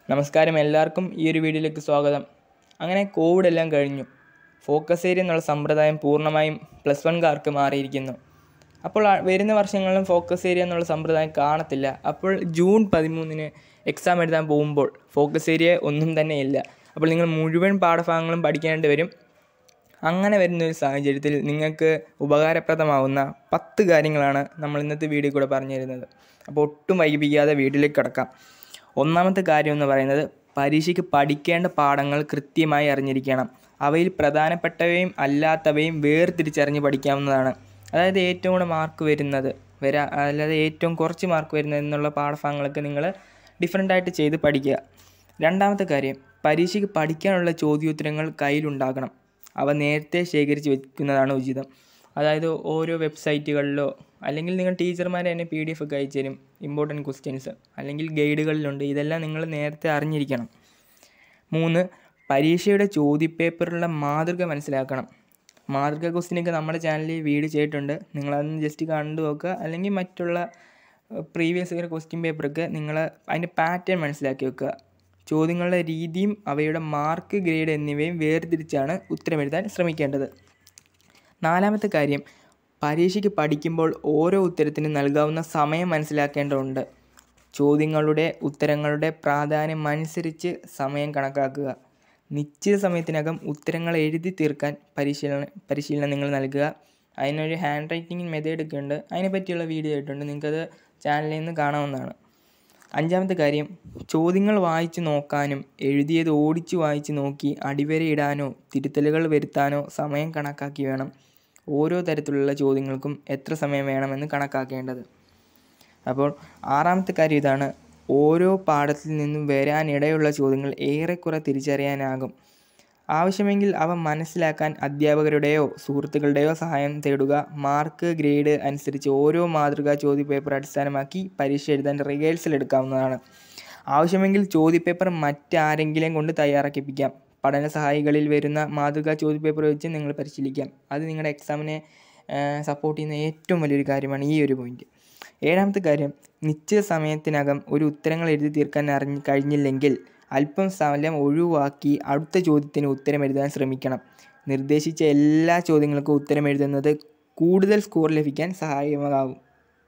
നമസ്കാരം എല്ലാവർക്കും ഈ ഒരു വീഡിയോയിലേക്ക് സ്വാഗതം അങ്ങനെ കോവിഡ് എല്ലാം കഴിഞ്ഞു ഫോക്കസ് ഏരിയ എന്നുള്ള സമ്പ്രദായം പൂർണ്ണമായും പ്ലസ് വൺകാർക്ക് മാറിയിരിക്കുന്നു അപ്പോൾ ആ- വരുന്ന വർഷങ്ങളിലും ഫോക്കസ് ഏരിയ എന്നുള്ള സമ്പ്രദായം കാണത്തില്ല അപ്പോൾ ജൂൺ പതിമൂന്നിന് എക്സാം എഴുതാൻ പോകുമ്പോൾ ഫോക്കസ് ഏരിയ ഒന്നും തന്നെ ഇല്ല അപ്പോൾ നിങ്ങൾ മുഴുവൻ പാഠഭാഗങ്ങളും പഠിക്കേണ്ടി വരും അങ്ങനെ വരുന്ന ഒരു സാഹചര്യത്തിൽ നിങ്ങൾക്ക് ഉപകാരപ്രദമാവുന്ന പത്ത് കാര്യങ്ങളാണ് നമ്മൾ ഇന്നത്തെ വീഡിയോ കൂടെ പറഞ്ഞു തരുന്നത് അപ്പോൾ ഒട്ടും വൈകിപ്പിക്കാതെ വീഡിയോയിലേക്ക് കിടക്കാം ഒന്നാമത്തെ കാര്യം എന്ന് പറയുന്നത് പരീക്ഷയ്ക്ക് പഠിക്കേണ്ട പാഠങ്ങൾ കൃത്യമായി അറിഞ്ഞിരിക്കണം അവയിൽ പ്രധാനപ്പെട്ടവയും അല്ലാത്തവയും വേർതിരിച്ചറിഞ്ഞ് പഠിക്കാവുന്നതാണ് അതായത് ഏറ്റവും കൂടെ മാർക്ക് വരുന്നത് വരാ അല്ലാതെ ഏറ്റവും കുറച്ച് മാർക്ക് വരുന്നത് എന്നുള്ള പാഠഭാഗങ്ങളൊക്കെ നിങ്ങൾ ഡിഫറെൻ്റ് ആയിട്ട് ചെയ്ത് പഠിക്കുക രണ്ടാമത്തെ കാര്യം പരീക്ഷയ്ക്ക് പഠിക്കാനുള്ള ചോദ്യോത്തരങ്ങൾ കയ്യിലുണ്ടാകണം അവ നേരത്തെ ശേഖരിച്ച് വെക്കുന്നതാണ് ഉചിതം അതായത് ഓരോ വെബ്സൈറ്റുകളിലോ അല്ലെങ്കിൽ നിങ്ങൾ ടീച്ചർമാർ തന്നെ പി ഡി എഫ് ഒക്കെ അയച്ചു തരും ഇമ്പോർട്ടൻറ്റ് ക്വസ്റ്റ്യൻസ് അല്ലെങ്കിൽ ഗൈഡുകളിലുണ്ട് ഇതെല്ലാം നിങ്ങൾ നേരത്തെ അറിഞ്ഞിരിക്കണം മൂന്ന് പരീക്ഷയുടെ ചോദ്യപേപ്പറിലുള്ള മാതൃക മനസ്സിലാക്കണം മാതൃക ക്വസ്റ്റ്യനൊക്കെ നമ്മുടെ ചാനലിൽ വീഡിയോ ചെയ്തിട്ടുണ്ട് നിങ്ങളതൊന്ന് ജസ്റ്റ് കണ്ടു നോക്കുക അല്ലെങ്കിൽ മറ്റുള്ള പ്രീവിയസ് ഇയർ ക്വസ്റ്റ്യൻ പേപ്പറൊക്കെ നിങ്ങൾ അതിൻ്റെ പാറ്റേൺ മനസ്സിലാക്കി വെക്കുക ചോദ്യങ്ങളുടെ രീതിയും അവയുടെ മാർക്ക് ഗ്രേഡ് എന്നിവയും വേർതിരിച്ചാണ് ഉത്തരമെഴുതാൻ ശ്രമിക്കേണ്ടത് നാലാമത്തെ കാര്യം പരീക്ഷയ്ക്ക് പഠിക്കുമ്പോൾ ഓരോ ഉത്തരത്തിനും നൽകാവുന്ന സമയം മനസ്സിലാക്കേണ്ടതുണ്ട് ചോദ്യങ്ങളുടെ ഉത്തരങ്ങളുടെ പ്രാധാന്യം അനുസരിച്ച് സമയം കണക്കാക്കുക നിശ്ചിത സമയത്തിനകം ഉത്തരങ്ങൾ എഴുതി തീർക്കാൻ പരിശീലന പരിശീലനം നിങ്ങൾ നൽകുക അതിനൊരു ഹാൻഡ് റൈറ്റിംഗ് മെത്തേഡ് ഒക്കെ ഉണ്ട് അതിനെ പറ്റിയുള്ള വീഡിയോ ആയിട്ടുണ്ട് നിങ്ങൾക്കത് ചാനലിൽ നിന്ന് കാണാവുന്നതാണ് അഞ്ചാമത്തെ കാര്യം ചോദ്യങ്ങൾ വായിച്ചു നോക്കാനും എഴുതിയത് ഓടിച്ചു വായിച്ച് നോക്കി അടിവരയിടാനോ തിരുത്തലുകൾ വരുത്താനോ സമയം കണക്കാക്കി വേണം ഓരോ തരത്തിലുള്ള ചോദ്യങ്ങൾക്കും എത്ര സമയം വേണമെന്ന് കണക്കാക്കേണ്ടത് അപ്പോൾ ആറാമത്തെ കാര്യം ഇതാണ് ഓരോ പാഠത്തിൽ നിന്നും വരാനിടയുള്ള ചോദ്യങ്ങൾ ഏറെക്കുറെ തിരിച്ചറിയാനാകും ആവശ്യമെങ്കിൽ അവ മനസ്സിലാക്കാൻ അധ്യാപകരുടെയോ സുഹൃത്തുക്കളുടെയോ സഹായം തേടുക മാർക്ക് ഗ്രേഡ് അനുസരിച്ച് ഓരോ മാതൃകാ ചോദ്യപേപ്പർ അടിസ്ഥാനമാക്കി പരീക്ഷ എഴുതാൻ റിഹേഴ്സൽ എടുക്കാവുന്നതാണ് ആവശ്യമെങ്കിൽ ചോദ്യപേപ്പർ മറ്റാരെങ്കിലും കൊണ്ട് തയ്യാറാക്കിപ്പിക്കാം പഠന സഹായികളിൽ വരുന്ന മാതൃകാ ചോദ്യപേപ്പർ വെച്ച് നിങ്ങൾ പരിശീലിക്കാം അത് നിങ്ങളുടെ എക്സാമിനെ സപ്പോർട്ട് ചെയ്യുന്ന ഏറ്റവും വലിയൊരു കാര്യമാണ് ഈ ഒരു പോയിന്റ് ഏഴാമത്തെ കാര്യം നിശ്ചിത സമയത്തിനകം ഒരു ഉത്തരങ്ങൾ എഴുതി തീർക്കാൻ അറിഞ്ഞ് കഴിഞ്ഞില്ലെങ്കിൽ അല്പം സമയം ഒഴിവാക്കി അടുത്ത ചോദ്യത്തിന് ഉത്തരം എഴുതാൻ ശ്രമിക്കണം നിർദ്ദേശിച്ച എല്ലാ ചോദ്യങ്ങൾക്കും ഉത്തരം എഴുതുന്നത് കൂടുതൽ സ്കോർ ലഭിക്കാൻ സഹായകമാകും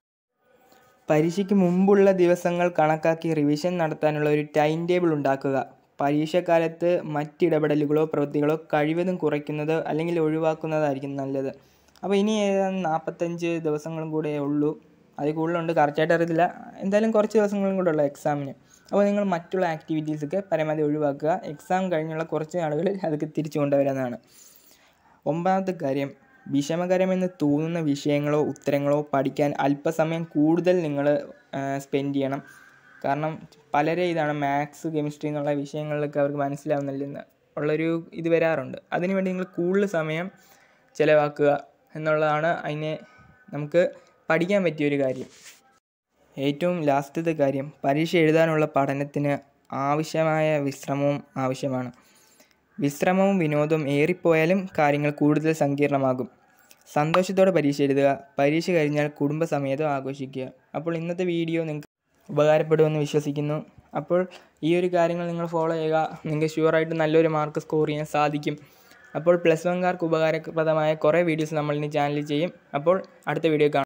പരീക്ഷയ്ക്ക് മുമ്പുള്ള ദിവസങ്ങൾ കണക്കാക്കി റിവിഷൻ നടത്താനുള്ള ഒരു ടൈം ടേബിൾ ഉണ്ടാക്കുക പരീക്ഷക്കാലത്ത് മറ്റിടപെടലുകളോ പ്രവൃത്തികളോ കഴിവതും കുറയ്ക്കുന്നത് അല്ലെങ്കിൽ ഒഴിവാക്കുന്നതായിരിക്കും നല്ലത് അപ്പോൾ ഇനി ഏതാണ്ട് നാൽപ്പത്തഞ്ച് ദിവസങ്ങളും കൂടെ ഉള്ളൂ അതിൽ കൂടുതലുണ്ട് കറക്റ്റായിട്ട് അറിയത്തില്ല എന്തായാലും കുറച്ച് ദിവസങ്ങളും കൂടെ ഉള്ള എക്സാമിന് അപ്പോൾ നിങ്ങൾ മറ്റുള്ള ആക്ടിവിറ്റീസൊക്കെ പരമാവധി ഒഴിവാക്കുക എക്സാം കഴിഞ്ഞുള്ള കുറച്ച് നാളുകളിൽ അതൊക്കെ തിരിച്ചു കൊണ്ടുവരാനാണ് ഒമ്പതാമത്തെ കാര്യം വിഷമകരമെന്ന് തോന്നുന്ന വിഷയങ്ങളോ ഉത്തരങ്ങളോ പഠിക്കാൻ അല്പസമയം കൂടുതൽ നിങ്ങൾ സ്പെൻഡ് ചെയ്യണം കാരണം പലരെ ഇതാണ് മാത്സ് കെമിസ്ട്രി എന്നുള്ള വിഷയങ്ങളിലൊക്കെ അവർക്ക് മനസ്സിലാവുന്നില്ലെന്ന് ഉള്ളൊരു ഇത് വരാറുണ്ട് അതിനുവേണ്ടി നിങ്ങൾ കൂടുതൽ സമയം ചിലവാക്കുക എന്നുള്ളതാണ് അതിനെ നമുക്ക് പഠിക്കാൻ പറ്റിയൊരു കാര്യം ഏറ്റവും ലാസ്റ്റത്തെ കാര്യം പരീക്ഷ എഴുതാനുള്ള പഠനത്തിന് ആവശ്യമായ വിശ്രമവും ആവശ്യമാണ് വിശ്രമവും വിനോദവും ഏറിപ്പോയാലും കാര്യങ്ങൾ കൂടുതൽ സങ്കീർണമാകും സന്തോഷത്തോടെ പരീക്ഷ എഴുതുക പരീക്ഷ കഴിഞ്ഞാൽ കുടുംബസമേതം ആഘോഷിക്കുക അപ്പോൾ ഇന്നത്തെ വീഡിയോ നിങ്ങൾക്ക് ഉപകാരപ്പെടുമെന്ന് വിശ്വസിക്കുന്നു അപ്പോൾ ഈ ഒരു കാര്യങ്ങൾ നിങ്ങൾ ഫോളോ ചെയ്യുക നിങ്ങൾക്ക് ഷുവറായിട്ട് നല്ലൊരു മാർക്ക് സ്കോർ ചെയ്യാൻ സാധിക്കും അപ്പോൾ പ്ലസ് വൺകാർക്ക് ഉപകാരപ്രദമായ കുറേ വീഡിയോസ് നമ്മൾ ഇനി ചാനലിൽ ചെയ്യും അപ്പോൾ അടുത്ത വീഡിയോ കാണാം